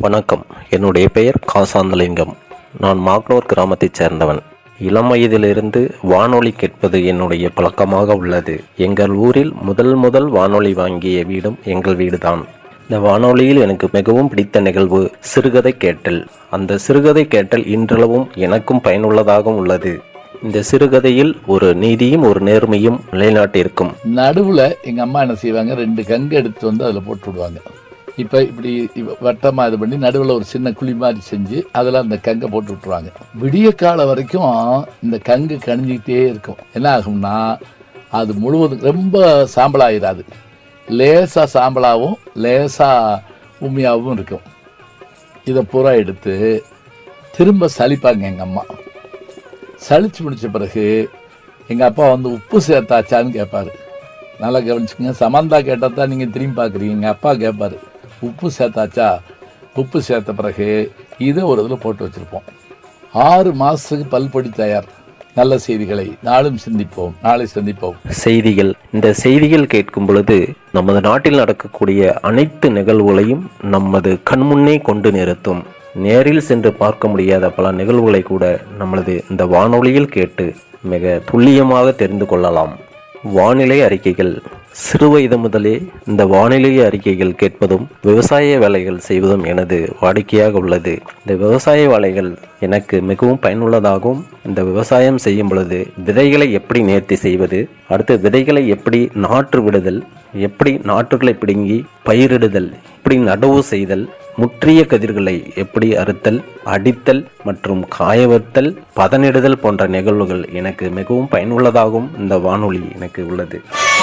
வணக்கம் என்னுடைய பெயர் காசாந்தலிங்கம் நான் மாக்னூர் கிராமத்தைச் சேர்ந்தவன் இளம் வயதிலிருந்து வானொலி கேட்பது என்னுடைய பழக்கமாக உள்ளது எங்கள் ஊரில் முதல் முதல் வானொலி வாங்கிய வீடும் எங்கள் வீடுதான் இந்த வானொலியில் எனக்கு மிகவும் பிடித்த நிகழ்வு சிறுகதை கேட்டல் அந்த சிறுகதை கேட்டல் இன்றளவும் எனக்கும் பயனுள்ளதாகவும் உள்ளது இந்த சிறுகதையில் ஒரு நீதியும் ஒரு நேர்மையும் நிலைநாட்டியிருக்கும் நடுவுல எங்க அம்மா என்ன செய்வாங்க ரெண்டு கங்கு எடுத்து வந்து அதுல போட்டு விடுவாங்க இப்ப இப்படி இவ- வட்டமா இது பண்ணி நடுவுல ஒரு சின்ன குழி மாதிரி செஞ்சு அதுல அந்த கங்கை போட்டு விட்டுருவாங்க விடிய காலம் வரைக்கும் இந்த கங்கு கணிஞ்சிக்கிட்டே இருக்கும் என்ன ஆகும்னா அது முழுவதும் ரொம்ப சாம்பலாயிராது லேசா சாம்பலாவும் லேசா உண்மையாகவும் இருக்கும் இதை பூரா எடுத்து திரும்ப சலிப்பாங்க எங்க அம்மா சலிச்சு முடிச்ச பிறகு எங்க அப்பா வந்து உப்பு சேர்த்தாச்சான்னு கேட்பாரு நல்லா கவனிச்சுங்க சமந்தா கேட்டால் தான் நீங்கள் திரும்பி பார்க்குறீங்க எங்கள் அப்பா கேட்பாரு உப்பு சேர்த்தாச்சா உப்பு சேர்த்த பிறகு இதை ஒரு இதில் போட்டு வச்சுருப்போம் ஆறு மாதத்துக்கு பல்பொடி தயார் நல்ல செய்திகளை நாளும் சிந்திப்போம் நாளை சந்திப்போம் செய்திகள் இந்த செய்திகள் கேட்கும் பொழுது நமது நாட்டில் நடக்கக்கூடிய அனைத்து நிகழ்வுகளையும் நமது கண்முன்னே கொண்டு நிறுத்தும் நேரில் சென்று பார்க்க முடியாத பல நிகழ்வுகளை கூட நம்மளது இந்த வானொலியில் கேட்டு மிக துல்லியமாக தெரிந்து கொள்ளலாம் வானிலை அறிக்கைகள் சிறுவயது முதலே இந்த வானிலை அறிக்கைகள் கேட்பதும் விவசாய வேலைகள் செய்வதும் எனது வாடிக்கையாக உள்ளது இந்த விவசாய வேலைகள் எனக்கு மிகவும் பயனுள்ளதாகவும் இந்த விவசாயம் செய்யும் பொழுது விதைகளை எப்படி நேர்த்தி செய்வது அடுத்து விதைகளை எப்படி நாற்று விடுதல் எப்படி நாற்றுகளை பிடுங்கி பயிரிடுதல் எப்படி நடவு செய்தல் முற்றிய கதிர்களை எப்படி அறுத்தல் அடித்தல் மற்றும் காயவத்தல் பதனிடுதல் போன்ற நிகழ்வுகள் எனக்கு மிகவும் பயனுள்ளதாகவும் இந்த வானொலி எனக்கு உள்ளது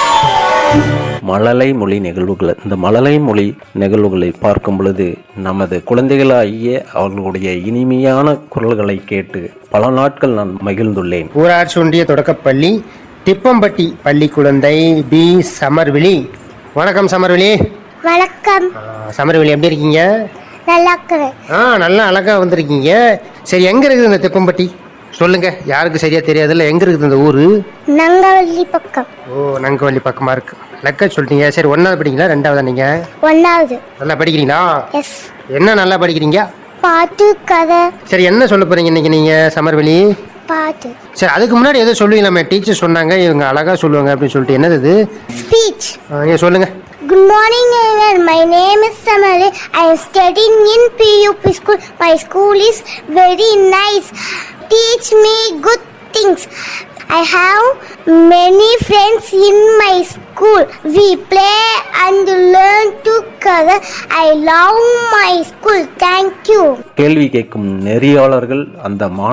மழலை மொழி நிகழ்வுகள் இந்த மழலை மொழி நிகழ்வுகளை பார்க்கும் பொழுது நமது குழந்தைகளாகிய அவர்களுடைய இனிமையான குரல்களை கேட்டு பல நாட்கள் நான் மகிழ்ந்துள்ளேன் ஊராட்சி ஒன்றிய தொடக்கப்பள்ளி திப்பம்பட்டி பள்ளி குழந்தை பி சமர்விழி வணக்கம் சமர்விழி வணக்கம் ஆ, சமர்விழி எப்படி இருக்கீங்க நல்லா இருக்கிறேன் ஆ நல்லா அழகா வந்திருக்கீங்க சரி எங்க இருக்குது இந்த திப்பம்பட்டி சொல்லுங்க யாருக்கு சரியா தெரியாதுல்ல எங்க இருக்குது இந்த ஊரு நங்கவள்ளி பக்கம் ஓ நங்கவள்ளி பக்கமா இருக்கு லெக்க சொல்லிட்டீங்க சரி ஒன்னாவது படிக்கிறீங்களா ரெண்டாவதா நீங்க ஒன்னாவது நல்லா படிக்கிறீங்களா எஸ் என்ன நல்லா படிக்கிறீங்க பாட்டு கதை சரி என்ன சொல்ல போறீங்க இன்னைக்கு நீங்க சமர்வெளி பாட்டு சரி அதுக்கு முன்னாடி எதோ சொல்லுவீங்களாமே டீச்சர் சொன்னாங்க இவங்க அழகா சொல்லுவாங்க அப்படின்னு சொல்லிட்டு என்னது இது ஸ்பீச் ஆ, நீங்க சொல்லுங்க Good morning everyone. My name is Samali. I am studying in PUP school. My school is very nice. Teach me good things. I have many friends in my school. We play and learn together. I love my school. Thank you. கேள்வி கேட்கும் நெறியாளர்கள் அந்த